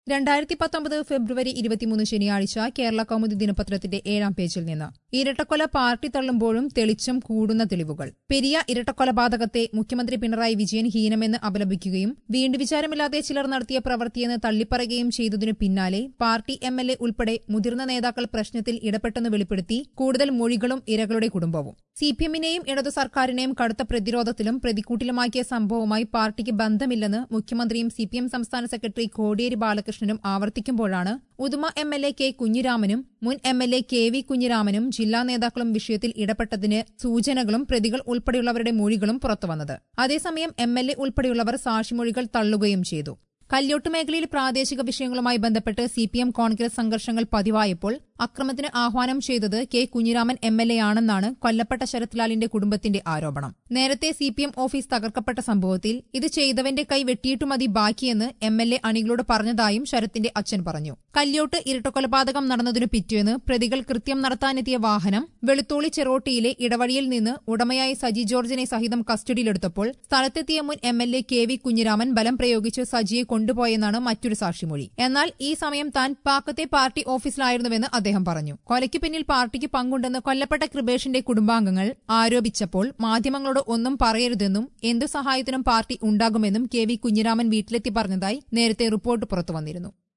രണ്ടായിരത്തി പത്തൊമ്പത് ഫെബ്രുവരി ഇരുപത്തിമൂന്ന് ശനിയാഴ്ച കേരള കൗമുദി ദിനപത്രത്തിന്റെ ഏഴാം പേജിൽ നിന്ന് ഇരട്ടക്കൊല പാർട്ടി തള്ളുമ്പോഴും തെളിച്ചം കൂടുന്ന തെളിവുകൾ പെരിയ ഇരട്ടക്കൊലപാതകത്തെ മുഖ്യമന്ത്രി പിണറായി വിജയൻ ഹീനമെന്ന് അപലപിക്കുകയും വീണ്ടും വിചാരമില്ലാതെ ചിലർ നടത്തിയ പ്രവൃത്തിയെന്ന് തള്ളിപ്പറയുകയും ചെയ്തതിനു പിന്നാലെ പാർട്ടി എം എൽ എ ഉൾപ്പെടെ മുതിർന്ന നേതാക്കൾ പ്രശ്നത്തിൽ ഇടപെട്ടെന്ന് വെളിപ്പെടുത്തി കൂടുതൽ മൊഴികളും ഇരകളുടെ കുടുംബവും സിപിഎമ്മിനെയും ഇടതു സർക്കാരിനെയും കടുത്ത പ്രതിരോധത്തിലും പ്രതിക്കൂട്ടിലുമാക്കിയ സംഭവവുമായി പാർട്ടിക്ക് ബന്ധമില്ലെന്ന് മുഖ്യമന്ത്രിയും സിപിഎം സംസ്ഥാന സെക്രട്ടറി കോടിയേരി ബാലകൃഷ്ണനും ആവർത്തിക്കുമ്പോഴാണ് Uduma M L A K കുഞ്ഞിരാമനും മുൻ M L A K V കുഞ്ഞിരാമനും ജില്ലാ നേതാക്കളും വിഷയത്തിൽ ഇടപെട്ടതിന് സൂചനകളും പ്രതികൾ ഉൾപ്പെടെയുള്ളവരുടെ മൊഴികളും പുറത്തുവന്നത് അതേസമയം എം എൽ എ ഉൾപ്പെടെയുള്ളവർ സാക്ഷിമൊഴികൾ തള്ളുകയും ചെയ്തു കല്യോട്ട് മേഖലയിൽ പ്രാദേശിക വിഷയങ്ങളുമായി ബന്ധപ്പെട്ട് സിപിഎം കോൺഗ്രസ് സംഘർഷങ്ങൾ പതിവായപ്പോൾ അക്രമത്തിന് ആഹ്വാനം ചെയ്തത് K Kunhiraman M L A ആണെന്നാണ് കൊല്ലപ്പെട്ട ശരത്ലാലിന്റെ കുടുംബത്തിന്റെ ആരോപണം നേരത്തെ സിപിഎം ഓഫീസ് തകർക്കപ്പെട്ട സംഭവത്തിൽ ഇത് ചെയ്തവന്റെ കൈ വെട്ടിയിട്ടു മതി ബാക്കിയെന്ന് എം എൽ എ അണികളോട് പറഞ്ഞതായും ശരത്തിന്റെ അച്ഛൻ പറഞ്ഞു കല്യോട്ട് ഇരട്ടക്കൊലപാതകം നടന്നതിനു പിറ്റേന്ന് പ്രതികൾ കൃത്യം നടത്താനെത്തിയ വാഹനം വെളുത്തോളി ചെറോട്ടിയിലെ ഇടവഴിയിൽ നിന്ന് ഉടമയായ സജി ജോർജിനെ സഹിതം കസ്റ്റഡിയിലെടുത്തപ്പോൾ സ്ഥലത്തെത്തിയ മുൻ M L A K V Kunhiraman ബലം പ്രയോഗിച്ച് സജിയെ കൊണ്ടുപോയെന്നാണ് മറ്റൊരു സാക്ഷിമൊഴി എന്നാൽ ഈ സമയം താൻ പാക്കത്തെ പാർട്ടി ഓഫീസിലായിരുന്നുവെന്ന് അദ്ദേഹം പറഞ്ഞു കൊലയ്ക്ക് പിന്നിൽ പാർട്ടിക്ക് പങ്കുണ്ടെന്ന് കൊല്ലപ്പെട്ട കൃപേഷിന്റെ കുടുംബാംഗങ്ങൾ ആരോപിച്ചപ്പോൾ മാധ്യമങ്ങളോട് ഒന്നും പറയരുതെന്നും എന്തു സഹായത്തിനും പാർട്ടി ഉണ്ടാകുമെന്നും കെ വി കുഞ്ഞിരാമൻ വീട്ടിലെത്തി പറഞ്ഞതായി നേരത്തെ റിപ്പോർട്ട് പുറത്തുവന്നിരുന്നു